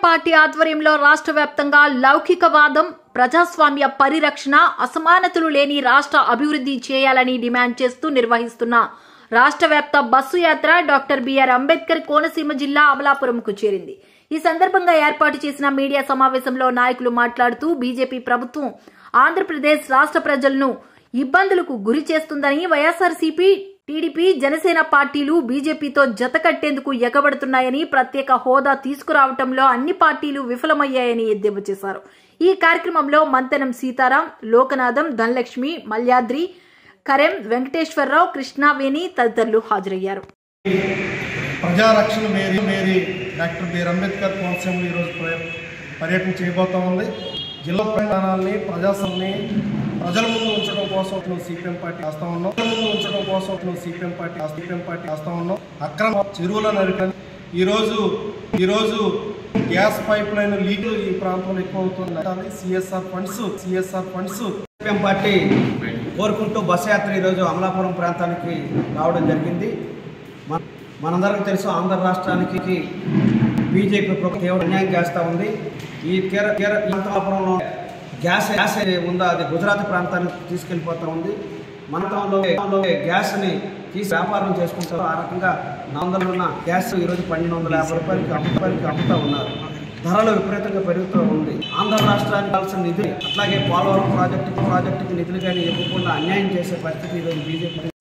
party ఆధ్వర్యంలో రాష్ట్ర వ్యాప్తంగా లౌకికవాదం ప్రజాస్వామ్య పరిరక్షణ అసమానతలు లేని రాష్ట్ర అభివృద్ధి చేయాలని డిమాండ్ చేస్తూ నిర్వహిస్తున్న రాష్ట్ర వ్యాప్త బస్సు యాత్ర డాక్టర్ బిఆర్ అంబేద్కర్ కోనసీమ జిల్లా అమలాపురంకు చేరింది ఈ సందర్భంగా ఏర్పాటు చేసిన మీడియా సమావేశంలో నాయకులు మాట్లాడుతూ బీజేపీ ప్రభుత్వం ఆంధ్రప్రదేశ్ రాష్ట్ర ప్రజలను ఇబ్బందులకు గురి చేస్తుందని వైఎస్ఆర్సీపీ టీడీపీ జనసేన పార్టీలు బీజేపీతో జత కట్టేందుకు ఎగబడుతున్నాయని ప్రత్యేక హోదా తీసుకురావటంలో అన్ని పార్టీలు విఫలమయ్యాయని ఎద్దేవా చేశారు ఈ కార్యక్రమంలో మంతెనం సీతారాం లోకనాథం ధనలక్ష్మి మల్యాద్రి కరెం వెంకటేశ్వరరావు కృష్ణావేణి తదితరులు హాజరయ్యారు ప్రజారక్షణ మేరీ మేరీ డాక్టర్ బిఆర్ అంబేద్కర్ కోనసీమలో ఈరోజు పర్య- పర్యటన చేయబోతా ఉంది జిల్లా ప్రయాణాలని ప్రజాసంని ప్రజల ముందు ఉంచడం కోసం నువ్వు సిపిఎం పార్టీ వేస్తా ఉన్నాం ప్రజల ముందు ఉంచడం కోసం నువ్వు సిపిఎం పార్టీ సిపిఎం పార్టీ వేస్తా ఉన్నాం అక్రమ చెరువుల నరికని ఈరోజు ఈరోజు గ్యాస్ పైప్ లైన్ లీకులు ఈ ప్రాంతంలో ఎక్కువ అవుతుంది CSR funds CSR funds CPM party కోరుకుంటూ బస్సు యాత్ర ఈరోజు అమలాపురం ప్రాంతానికి రావడం జరిగింది మన- మనందరికీ తెలుసు ఆంధ్ర రాష్ట్రానికి బీజేపీ ప్రభుత్వం తీవ్ర అన్యాయం చేస్తూ ఉంది ఈ తీర తీర ఈ అమలాపురంలో గ్యాస్ గ్యాస్ ఏ ఉందో అది గుజరాత్ ప్రాంతానికి తీసుకెళ్ళిపోతూ ఉంది మనతంలో గ్యాస్ని తీసి వ్యాపారం చేసుకుంటారు ఆ రకంగా నాలుగు ఉన్న గ్యాస్ ఈరోజు పన్నెండు వందల యాభై రూపాయలకి అమ్ము రూపాయలకి అమ్ముతూ ఉన్నారు ధరలు విపరీతంగా పెరుగుతూ ఉంది ఆంధ్ర రాష్ట్రానికి కావాల్సిన నిధులు అట్లాగే పోలవరం ప్రాజెక్టు ప్రాజెక్టుకి నిధులు కానీ ఇవ్వకుండా అన్యాయం చేసే పరిస్థితి ఈరోజు బీజేపీ